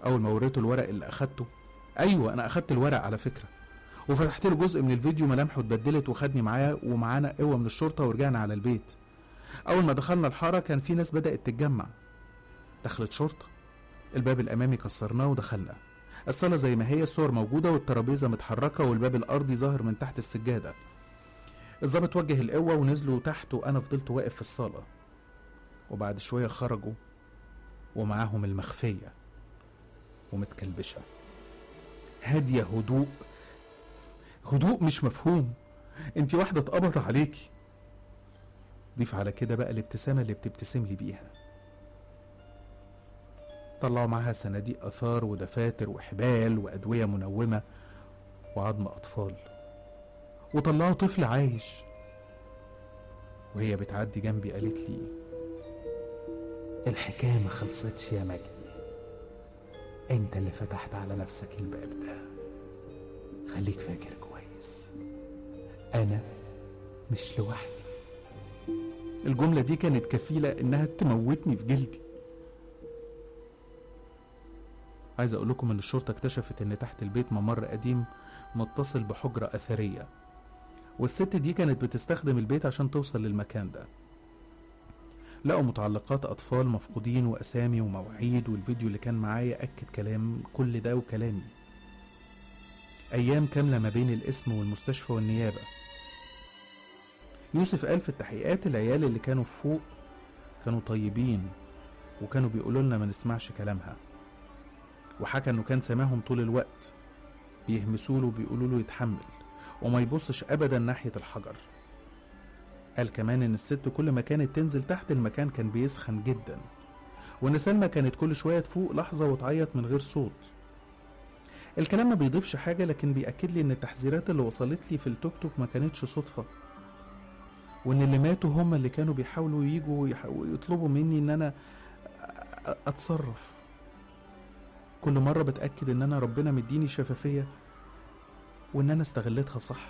اول ما وريته الورق اللي اخدته ايوه انا اخدت الورق على فكره وفتحت له جزء من الفيديو ملامحه اتبدلت وخدني معاه ومعانا قوه من الشرطه ورجعنا على البيت اول ما دخلنا الحاره كان في ناس بدات تتجمع دخلت شرطه الباب الامامي كسرناه ودخلنا الصاله زي ما هي الصور موجوده والترابيزه متحركه والباب الارضي ظاهر من تحت السجاده الظابط وجه القوه ونزلوا تحت وانا فضلت واقف في الصاله وبعد شويه خرجوا ومعاهم المخفيه ومتكلبشه هاديه هدوء هدوء مش مفهوم انت واحده اتقبض عليكي ضيف على كده بقى الابتسامه اللي بتبتسم لي بيها طلعوا معاها صناديق اثار ودفاتر وحبال وادويه منومه وعظم اطفال وطلعوا طفل عايش وهي بتعدي جنبي قالت لي الحكايه ما خلصتش يا مجدي انت اللي فتحت على نفسك الباب ده خليك فاكر كويس انا مش لوحدي الجملة دي كانت كفيلة إنها تموتني في جلدي عايز أقول لكم إن الشرطة اكتشفت إن تحت البيت ممر قديم متصل بحجرة أثرية والست دي كانت بتستخدم البيت عشان توصل للمكان ده لقوا متعلقات أطفال مفقودين وأسامي ومواعيد والفيديو اللي كان معايا أكد كلام كل ده وكلامي أيام كاملة ما بين الاسم والمستشفى والنيابة يوسف قال في التحقيقات العيال اللي كانوا فوق كانوا طيبين وكانوا بيقولوا لنا ما نسمعش كلامها وحكى انه كان سامعهم طول الوقت بيهمسوا له وبيقولوا له يتحمل وما يبصش ابدا ناحيه الحجر قال كمان ان الست كل ما كانت تنزل تحت المكان كان بيسخن جدا وان سلمى كانت كل شويه تفوق لحظه وتعيط من غير صوت الكلام ما بيضيفش حاجه لكن بيأكد لي ان التحذيرات اللي وصلت لي في التوك توك ما كانتش صدفه وان اللي ماتوا هم اللي كانوا بيحاولوا يجوا ويح- ويطلبوا مني ان انا أ- أ- اتصرف كل مرة بتأكد ان انا ربنا مديني شفافية وان انا استغلتها صح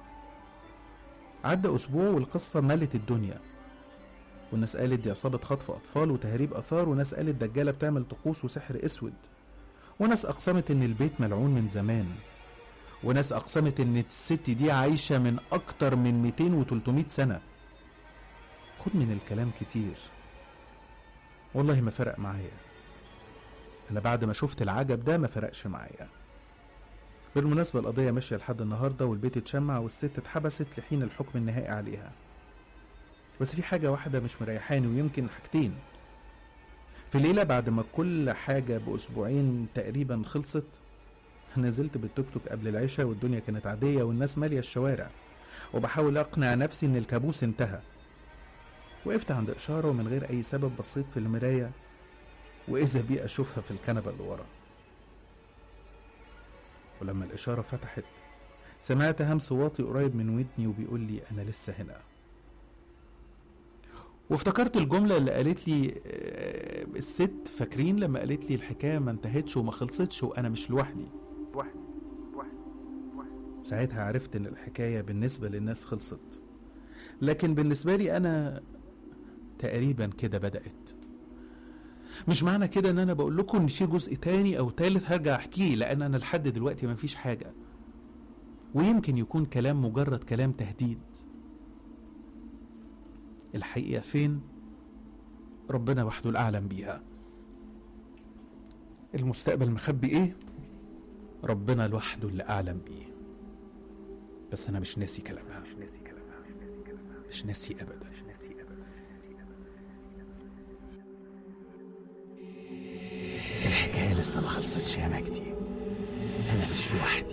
عدى اسبوع والقصة ملت الدنيا والناس قالت دي عصابة خطف اطفال وتهريب اثار وناس قالت دجالة بتعمل طقوس وسحر اسود وناس اقسمت ان البيت ملعون من زمان وناس أقسمت إن الست دي عايشة من أكتر من 200 و 300 سنة خد من الكلام كتير والله ما فرق معايا أنا بعد ما شفت العجب ده ما فرقش معايا بالمناسبة القضية ماشية لحد النهاردة والبيت اتشمع والست اتحبست لحين الحكم النهائي عليها بس في حاجة واحدة مش مريحاني ويمكن حاجتين في ليلة بعد ما كل حاجة بأسبوعين تقريبا خلصت نزلت بالتوك توك قبل العشاء والدنيا كانت عادية والناس مالية الشوارع وبحاول أقنع نفسي إن الكابوس انتهى وقفت عند إشارة ومن غير أي سبب بصيت في المراية وإذا بي أشوفها في الكنبة اللي ورا ولما الإشارة فتحت سمعت همس واطي قريب من ودني وبيقول لي أنا لسه هنا وافتكرت الجملة اللي قالت لي آه، الست فاكرين لما قالت لي الحكاية ما انتهتش وما خلصتش وأنا مش لوحدي وحدي وحدي وحدي ساعتها عرفت ان الحكاية بالنسبة للناس خلصت لكن بالنسبة لي انا تقريبا كده بدأت مش معنى كده ان انا بقول لكم ان في جزء تاني او تالت هرجع احكيه لان انا لحد دلوقتي مفيش حاجة ويمكن يكون كلام مجرد كلام تهديد الحقيقة فين ربنا وحده الأعلم بيها المستقبل مخبي ايه ربنا لوحده اللي أعلم بيه بس أنا مش ناسي كلامها مش ناسي كلامها مش ناسي كلامها مش ناسي أبدا مش ناسي ابدا الحكاية لسه ما خلصتش يا مجدي أنا مش لوحدي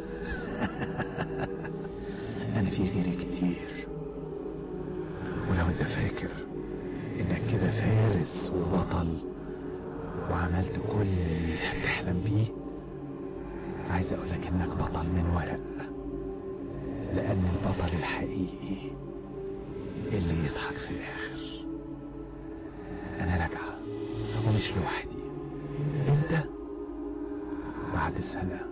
أنا في غيري كتير ولو أنت فاكر إنك كده فارس وبطل وعملت كل اللي بتحلم بيه عايز أقولك إنك بطل من ورق لأن البطل الحقيقي اللي يضحك في الآخر أنا راجعة ومش لوحدي انت بعد سنة